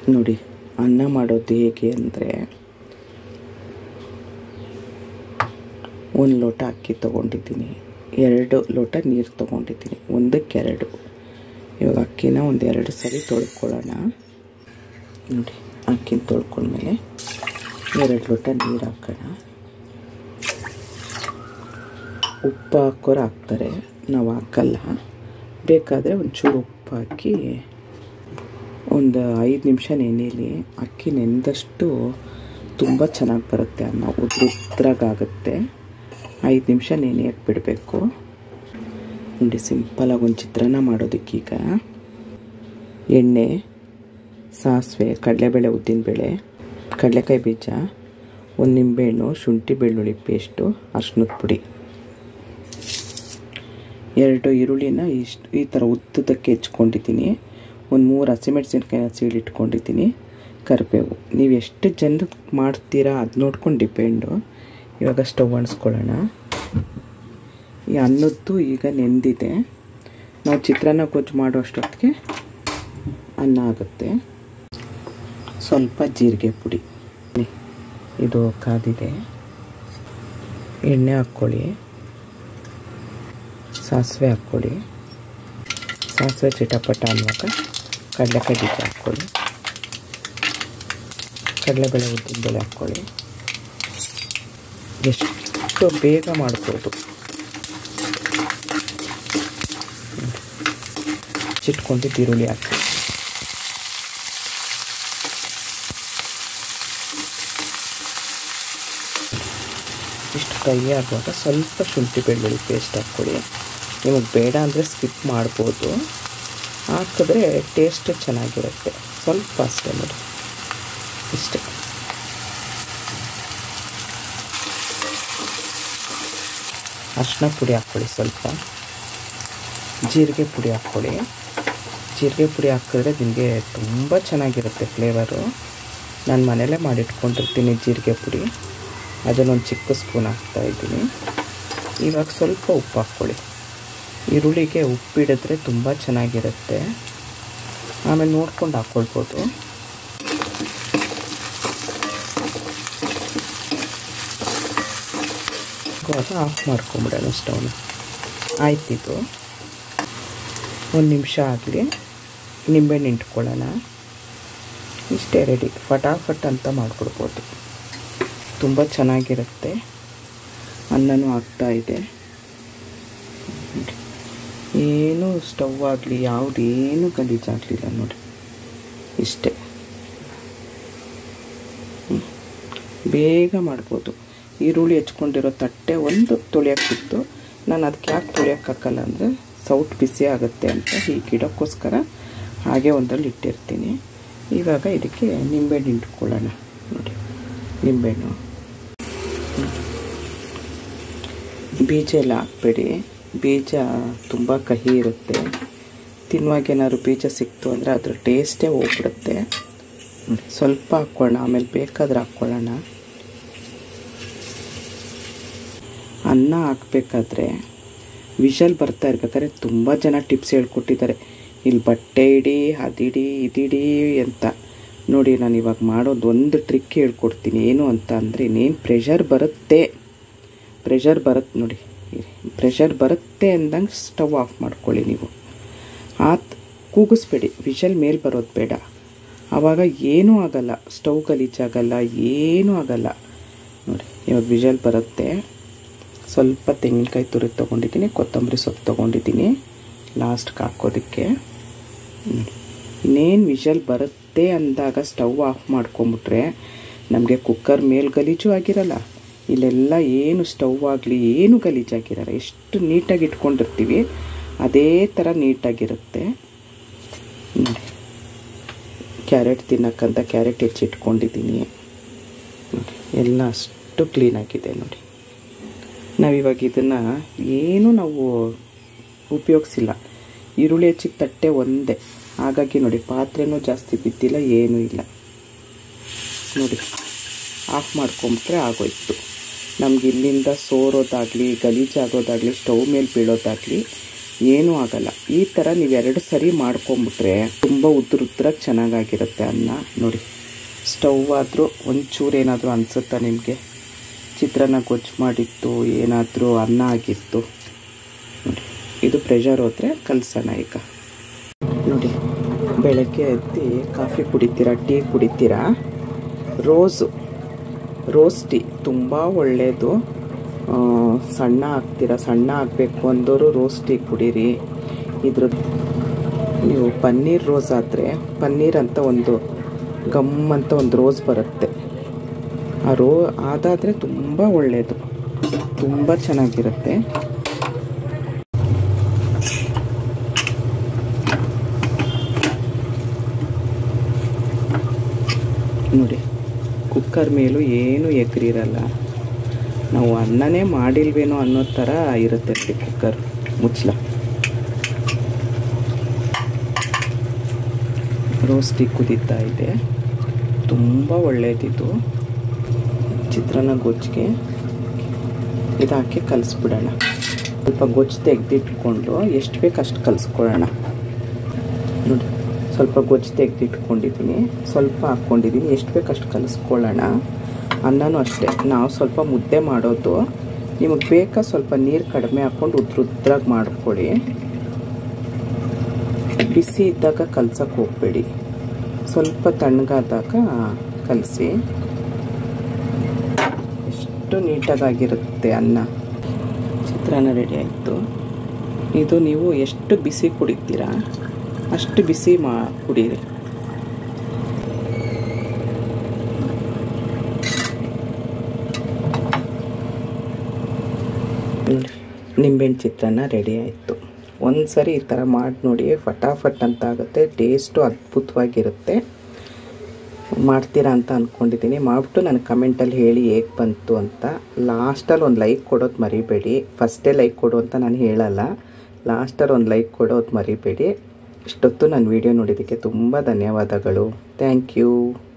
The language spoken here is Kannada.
ನೋಡಿ ಅನ್ನ ಮಾಡೋದು ಹೇಗೆ ಅಂದರೆ ಒಂದು ಲೋಟ ಅಕ್ಕಿ ತೊಗೊಂಡಿದ್ದೀನಿ ಎರಡು ಲೋಟ ನೀರು ತೊಗೊಂಡಿದ್ದೀನಿ ಒಂದಕ್ಕೆ ಎರಡು ಇವಾಗ ಅಕ್ಕಿನ ಒಂದು ಎರಡು ಸರಿ ತೊಳ್ಕೊಳ್ಳೋಣ ನೋಡಿ ಅಕ್ಕಿನ ತೊಳ್ಕೊಂಡ್ಮೇಲೆ ಎರಡು ಲೋಟ ನೀರು ಹಾಕೋಣ ಉಪ್ಪು ಹಾಕೋರು ಹಾಕ್ತಾರೆ ನಾವು ಹಾಕಲ್ಲ ಬೇಕಾದರೆ ಒಂಚೂರು ಉಪ್ಪು ಹಾಕಿ ಒಂದು ಐದು ನಿಮಿಷ ನೆನೆಯಲಿ ಅಕ್ಕಿ ನೆಂದಷ್ಟು ತುಂಬ ಚೆನ್ನಾಗಿ ಬರುತ್ತೆ ಅನ್ನ ಉದ್ರ ಉದ್ರಾಗುತ್ತೆ ಐದು ನಿಮಿಷ ನೆನೆಯಕ್ಕೆ ಬಿಡಬೇಕು ನೋಡಿ ಸಿಂಪಲಾಗಿ ಒಂದು ಚಿತ್ರಾನ್ನ ಮಾಡೋದಕ್ಕೀಗ ಎಣ್ಣೆ ಸಾಸಿವೆ ಕಡಲೆಬೇಳೆ ಉದ್ದಿನಬೇಳೆ ಕಡಲೆಕಾಯಿ ಬೀಜ ಒಂದು ನಿಂಬೆಹಣ್ಣು ಶುಂಠಿ ಬೆಳ್ಳುಳ್ಳಿ ಪೇಸ್ಟು ಅರ್ಶಿನದ ಪುಡಿ ಎರಡು ಈರುಳ್ಳಿನ ಇಷ್ಟು ಈ ಥರ ಉದ್ದದಕ್ಕೆ ಹೆಚ್ಕೊಂಡಿದ್ದೀನಿ ಒಂದು ಮೂರು ಹಸಿಮೆಣಸಿನ್ಕಾಯಿನ ಸೀಳಿಟ್ಕೊಂಡಿದ್ದೀನಿ ಕರಿಬೇವು ನೀವು ಎಷ್ಟು ಜನಕ್ಕೆ ಮಾಡ್ತೀರಾ ಅದು ನೋಡ್ಕೊಂಡು ಡಿಪೆಂಡು ಇವಾಗ ಸ್ಟವ್ ಅಣಿಸ್ಕೊಳ್ಳೋಣ ಈ ಅನ್ನದ್ದು ಈಗ ನೆಂದಿದೆ ನಾವು ಚಿತ್ರಾನ್ನ ಗೊಜ್ಜು ಮಾಡೋ ಅಷ್ಟೊತ್ತಿಗೆ ಅನ್ನ ಆಗುತ್ತೆ ಸ್ವಲ್ಪ ಜೀರಿಗೆ ಪುಡಿ ಇದು ಕಾದಿದೆ ಎಣ್ಣೆ ಹಾಕ್ಕೊಳ್ಳಿ ಸಾಸಿವೆ ಹಾಕ್ಕೊಳ್ಳಿ ಸಾಸಿವೆ ಚಿಟಪಟ ಅನ್ನುವಾಗ ಕಡಲೆಕಾಯಿ ಬೀಜ ಹಾಕ್ಕೊಳ್ಳಿ ಕಡಲೆಬೇಳೆ ಉದ್ದಿನಬೇಳೆ ಹಾಕ್ಕೊಳ್ಳಿ ಎಷ್ಟು ಬೇಗ ಮಾಡ್ಬೋದು ಚಿಟ್ಕೊಂಡಿದ್ದು ಈರುಳ್ಳಿ ಹಾಕಿ ಇಷ್ಟು ಫ್ರೈ ಆಗುವಾಗ ಸ್ವಲ್ಪ ಶುಂಠಿ ಬೆಳ್ಳುಳ್ಳಿ ಪೇಸ್ಟ್ ಹಾಕ್ಕೊಳ್ಳಿ ನಿಮಗೆ ಬೇಡ ಅಂದರೆ ಸ್ಕಿಪ್ ಮಾಡ್ಬೋದು ಹಾಕಿದ್ರೆ ಟೇಸ್ಟ್ ಚೆನ್ನಾಗಿರುತ್ತೆ ಸ್ವಲ್ಪ ಅಷ್ಟೇ ನೋಡಿ ಇಷ್ಟೇ ಅರಿಶಿನ ಪುಡಿ ಹಾಕ್ಕೊಳ್ಳಿ ಸ್ವಲ್ಪ ಜೀರಿಗೆ ಪುಡಿ ಹಾಕ್ಕೊಳ್ಳಿ ಜೀರಿಗೆ ಪುಡಿ ಹಾಕಿದ್ರೆ ನಿಮಗೆ ತುಂಬ ಚೆನ್ನಾಗಿರುತ್ತೆ ಫ್ಲೇವರು ನಾನು ಮನೆಯಲ್ಲೇ ಮಾಡಿಟ್ಕೊಂಡಿರ್ತೀನಿ ಜೀರಿಗೆ ಪುಡಿ ಅದನ್ನೊಂದು ಚಿಕ್ಕ ಸ್ಪೂನ್ ಹಾಕ್ತಾಯಿದ್ದೀನಿ ಇವಾಗ ಸ್ವಲ್ಪ ಉಪ್ಪು ಹಾಕ್ಕೊಳ್ಳಿ ಈರುಳ್ಳಿಗೆ ಉಪ್ಪಿಡಿದ್ರೆ ತುಂಬ ಚೆನ್ನಾಗಿರುತ್ತೆ ಆಮೇಲೆ ನೋಡ್ಕೊಂಡು ಹಾಕ್ಕೊಳ್ಬೋದು ಇವಾಗ ಆಫ್ ಮಾಡ್ಕೊಂಬಿಡೋಣ ಸ್ಟವ್ನ ಆಯ್ತಿದು ಒಂದು ನಿಮಿಷ ಆಗಲಿ ನಿಂಬೆಹಣ್ಣು ಇಟ್ಕೊಳ್ಳೋಣ ಇಷ್ಟೇ ರೆಡಿ ಫಟಾಫಟ್ ಅಂತ ಮಾಡಿಕೊಡ್ಬೋದು ತುಂಬ ಚೆನ್ನಾಗಿರುತ್ತೆ ಅನ್ನನೂ ಆಗ್ತಾ ಇದೆ ಏನು ಸ್ಟವ್ ಆಗಲಿ ಯಾವುದೇನು ಗಲೀಜಾಗಲಿಲ್ಲ ನೋಡಿ ಇಷ್ಟೇ ಬೇಗ ಮಾಡ್ಬೋದು ಈರುಳ್ಳಿ ಹೆಚ್ಕೊಂಡಿರೋ ತಟ್ಟೆ ಒಂದು ತೊಳೆಯೋಕ್ಕಿತ್ತು ನಾನು ಅದಕ್ಕೆ ಯಾಕೆ ತೊಳೆಯೋಕೆ ಹಾಕಲ್ಲ ಅಂದರೆ ಸೌಟ್ ಬಿಸಿ ಆಗುತ್ತೆ ಅಂತ ಹೀಗೆ ಇಡೋಕ್ಕೋಸ್ಕರ ಹಾಗೆ ಒಂದಲ್ಲಿ ಇಟ್ಟಿರ್ತೀನಿ ಇವಾಗ ಇದಕ್ಕೆ ನಿಂಬೆಹಣ್ಣು ಇಟ್ಕೊಳ್ಳೋಣ ನೋಡಿ ನಿಂಬೆಹಣ್ಣು ಬೀಜ ಎಲ್ಲ ಹಾಕ್ಬೇಡಿ ಬೀಜ ತುಂಬ ಕಹಿ ಇರುತ್ತೆ ತಿನ್ನುವಾಗ ಏನಾದ್ರು ಬೀಜ ಸಿಕ್ತು ಅಂದರೆ ಅದ್ರ ಟೇಸ್ಟೇ ಹೋಗ್ಬಿಡುತ್ತೆ ಸ್ವಲ್ಪ ಹಾಕ್ಕೊಳ್ಳೋಣ ಆಮೇಲೆ ಬೇಕಾದ್ರೆ ಹಾಕ್ಕೊಳ್ಳೋಣ ಅನ್ನ ಹಾಕ್ಬೇಕಾದ್ರೆ ವಿಷಲ್ ಬರ್ತಾ ಇರ್ಬೇಕಾದ್ರೆ ತುಂಬ ಜನ ಟಿಪ್ಸ್ ಹೇಳ್ಕೊಟ್ಟಿದ್ದಾರೆ ಇಲ್ಲಿ ಬಟ್ಟೆ ಇಡಿ ಅದಿಡಿ ಇದಿಡಿ ಅಂತ ನೋಡಿ ನಾನು ಇವಾಗ ಮಾಡೋದು ಒಂದು ಟ್ರಿಕ್ ಹೇಳ್ಕೊಡ್ತೀನಿ ಏನು ಅಂತ ಅಂದರೆ ಇನ್ನೇನು ಪ್ರೆಷರ್ ಬರುತ್ತೆ ಪ್ರೆಷರ್ ಬರುತ್ತೆ ನೋಡಿ ಪ್ರೆಷರ್ ಬರುತ್ತೆ ಅಂದಂಗೆ ಸ್ಟವ್ ಆಫ್ ಮಾಡ್ಕೊಳ್ಳಿ ನೀವು ಆತ್ ಕೂಗಿಸ್ಬೇಡಿ ವಿಷಲ್ ಮೇಲೆ ಬರೋದು ಬೇಡ ಆವಾಗ ಏನೂ ಆಗಲ್ಲ ಸ್ಟವ್ ಗಲೀಜಾಗಲ್ಲ ಏನೂ ಆಗಲ್ಲ ನೋಡಿ ಇವಾಗ ವಿಷಲ್ ಬರುತ್ತೆ ಸ್ವಲ್ಪ ತೆಂಗಿನಕಾಯಿ ತುರಿ ತೊಗೊಂಡಿದ್ದೀನಿ ಕೊತ್ತಂಬರಿ ಸೊಪ್ಪು ತೊಗೊಂಡಿದ್ದೀನಿ ಲಾಸ್ಟ್ಗೆ ಹಾಕೋದಕ್ಕೆ ಇನ್ನೇನು ವಿಷಲ್ ಬರುತ್ತೆ ಅಂದಾಗ ಸ್ಟವ್ ಆಫ್ ಮಾಡ್ಕೊಂಬಿಟ್ರೆ ನಮಗೆ ಕುಕ್ಕರ್ ಮೇಲೆ ಗಲೀಜು ಆಗಿರಲ್ಲ ಇಲ್ಲೆಲ್ಲ ಏನು ಸ್ಟವ್ ಆಗಲಿ ಏನು ಗಲೀಜಾಗಿರಲ್ಲ ಎಷ್ಟು ನೀಟಾಗಿ ಇಟ್ಕೊಂಡಿರ್ತೀವಿ ಅದೇ ಥರ ನೀಟಾಗಿರುತ್ತೆ ನೋಡಿ ಕ್ಯಾರೆಟ್ ತಿನ್ನಕ್ಕಂತ ಕ್ಯಾರೆಟ್ ಹೆಚ್ಚಿಟ್ಕೊಂಡಿದ್ದೀನಿ ನೋಡಿ ಎಲ್ಲ ಅಷ್ಟು ಕ್ಲೀನಾಗಿದೆ ನೋಡಿ ನಾವಿವಾಗ ಇದನ್ನು ಏನು ನಾವು ಉಪಯೋಗಿಸಿಲ್ಲ ಈರುಳ್ಳಿ ಹೆಚ್ಚಿಗೆ ತಟ್ಟೆ ಒಂದೇ ಹಾಗಾಗಿ ನೋಡಿ ಪಾತ್ರೆನೂ ಜಾಸ್ತಿ ಬಿದ್ದಿಲ್ಲ ಏನೂ ಇಲ್ಲ ನೋಡಿ ಆಫ್ ಮಾಡ್ಕೊಂಬಿಟ್ರೆ ಆಗೋಯ್ತು ನಮ್ಗೆ ಇಲ್ಲಿಂದ ಸೋರೋದಾಗಲಿ ಗಲೀಜಾಗೋದಾಗಲಿ ಸ್ಟವ್ ಮೇಲೆ ಬೀಳೋದಾಗಲಿ ಏನೂ ಆಗಲ್ಲ ಈ ಥರ ನೀವು ಎರಡು ಸರಿ ಮಾಡ್ಕೊಂಬಿಟ್ರೆ ತುಂಬ ಉದ್ರ ಉದ್ರಾಗಿ ಚೆನ್ನಾಗಾಗಿರುತ್ತೆ ಅನ್ನ ನೋಡಿ ಸ್ಟವ್ ಆದರೂ ಒಂಚೂರು ಏನಾದರೂ ಅನಿಸುತ್ತಾ ನಿಮಗೆ ಚಿತ್ರಾನ್ನ ಗೊಜ್ಜು ಮಾಡಿತ್ತು ಏನಾದರೂ ಅನ್ನ ಆಗಿತ್ತು ನೋಡಿ ಇದು ಪ್ರೆಷರ್ ಹೋದರೆ ಕಲಸೋಣ ಈಗ ನೋಡಿ ಬೆಳಗ್ಗೆ ಎದ್ದು ಕಾಫಿ ಕುಡಿತೀರಾ ಟೀ ಕುಡಿತೀರಾ ರೋಸು ರೋಸ್ ಟೀ ತುಂಬ ಒಳ್ಳೆಯದು ಆ, ಸಣ್ಣ ಆಗ್ತೀರಾ ಸಣ್ಣ ಆಗಬೇಕು ಅಂದವರು ರೋಸ್ ಟೀ ಕುಡೀರಿ ಇದ್ರ ನೀವು ಪನ್ನೀರ್ ರೋಸ್ ಆದರೆ ಪನ್ನೀರ್ ಅಂತ ಒಂದು ಗಮ್ ಅಂತ ಒಂದು ರೋಸ್ ಬರುತ್ತೆ ಆ ರೋ ಅದಾದರೆ ತುಂಬ ಒಳ್ಳೆಯದು ತುಂಬ ಚೆನ್ನಾಗಿರುತ್ತೆ ನೋಡಿ ಕುಕ್ಕರ್ ಮೇಲೂ ಏನೂ ಎಗ್ರಿರಲ್ಲ ನಾವು ಅನ್ನನೇ ಮಾಡಿಲ್ವೇನೋ ಅನ್ನೋ ಥರ ಇರುತ್ತೆ ನೋಡಿ ಕುಕ್ಕರ್ ಮುಚ್ಚಲ ರೋಸ್ಟಿ ಕುದೀತಾ ಇದೆ ತುಂಬ ಒಳ್ಳೆಯದಿದು ಚಿತ್ರಾನ್ನ ಗೊಜ್ಜಿಗೆ ಇದು ಹಾಕಿ ಕಲಿಸ್ಬಿಡೋಣ ಸ್ವಲ್ಪ ಗೊಜ್ಜು ತೆಗೆದಿಟ್ಕೊಂಡು ಎಷ್ಟು ಬೇಕು ಅಷ್ಟು ಕಲಿಸ್ಕೊಳ್ಳೋಣ ನೋಡಿ ಸ್ವಲ್ಪ ಗೊಜ್ಜು ತೆಗೆದಿಟ್ಕೊಂಡಿದ್ದೀನಿ ಸ್ವಲ್ಪ ಹಾಕ್ಕೊಂಡಿದ್ದೀನಿ ಎಷ್ಟು ಬೇಕು ಅಷ್ಟು ಕಲಿಸ್ಕೊಳ್ಳೋಣ ಅನ್ನನೂ ಅಷ್ಟೇ ನಾವು ಸ್ವಲ್ಪ ಮುದ್ದೆ ಮಾಡೋದು ನಿಮಗೆ ಬೇಕಾ ಸ್ವಲ್ಪ ನೀರು ಕಡಿಮೆ ಹಾಕ್ಕೊಂಡು ಉದ್ರ ಉದ್ರಾಗಿ ಮಾಡ್ಕೊಳ್ಳಿ ಬಿಸಿ ಇದ್ದಾಗ ಕಲ್ಸಕ್ಕೆ ಹೋಗಬೇಡಿ ಸ್ವಲ್ಪ ತಣ್ಣಗಾದಾಗ ಕಲಸಿ ಎಷ್ಟು ನೀಟಾಗಿರುತ್ತೆ ಅನ್ನ ಚಿತ್ರಾನ್ನ ರೆಡಿ ಆಯಿತು ಇದು ನೀವು ಎಷ್ಟು ಬಿಸಿ ಕುಡಿತೀರಾ ಅಷ್ಟು ಬಿಸಿ ಮಾ ಕುಡೀರಿ ನೋಡಿ ನಿಂಬೆಹಣ್ಣು ಚಿತ್ರಾನ್ನ ರೆಡಿ ಆಯಿತು ಒಂದು ಸರಿ ಈ ಥರ ಮಾಡಿ ನೋಡಿ ಫಟಾಫಟ್ ಅಂತ ಆಗುತ್ತೆ ಟೇಸ್ಟು ಅದ್ಭುತವಾಗಿರುತ್ತೆ ಮಾಡ್ತೀರಾ ಅಂತ ಅಂದ್ಕೊಂಡಿದ್ದೀನಿ ಮಾಡಿಬಿಟ್ಟು ನನಗೆ ಕಮೆಂಟಲ್ಲಿ ಹೇಳಿ ಹೇಗೆ ಬಂತು ಅಂತ ಲಾಸ್ಟಲ್ಲಿ ಒಂದು ಲೈಕ್ ಕೊಡೋದು ಮರಿಬೇಡಿ ಫಸ್ಟೇ ಲೈಕ್ ಕೊಡು ಅಂತ ನಾನು ಹೇಳಲ್ಲ ಲಾಸ್ಟಲ್ಲಿ ಒಂದು ಲೈಕ್ ಕೊಡೋದು ಮರಿಬೇಡಿ ಇಷ್ಟೊತ್ತು ನನ್ನ ವೀಡಿಯೋ ನೋಡಿದ್ದಕ್ಕೆ ತುಂಬ ಧನ್ಯವಾದಗಳು ಥ್ಯಾಂಕ್ ಯು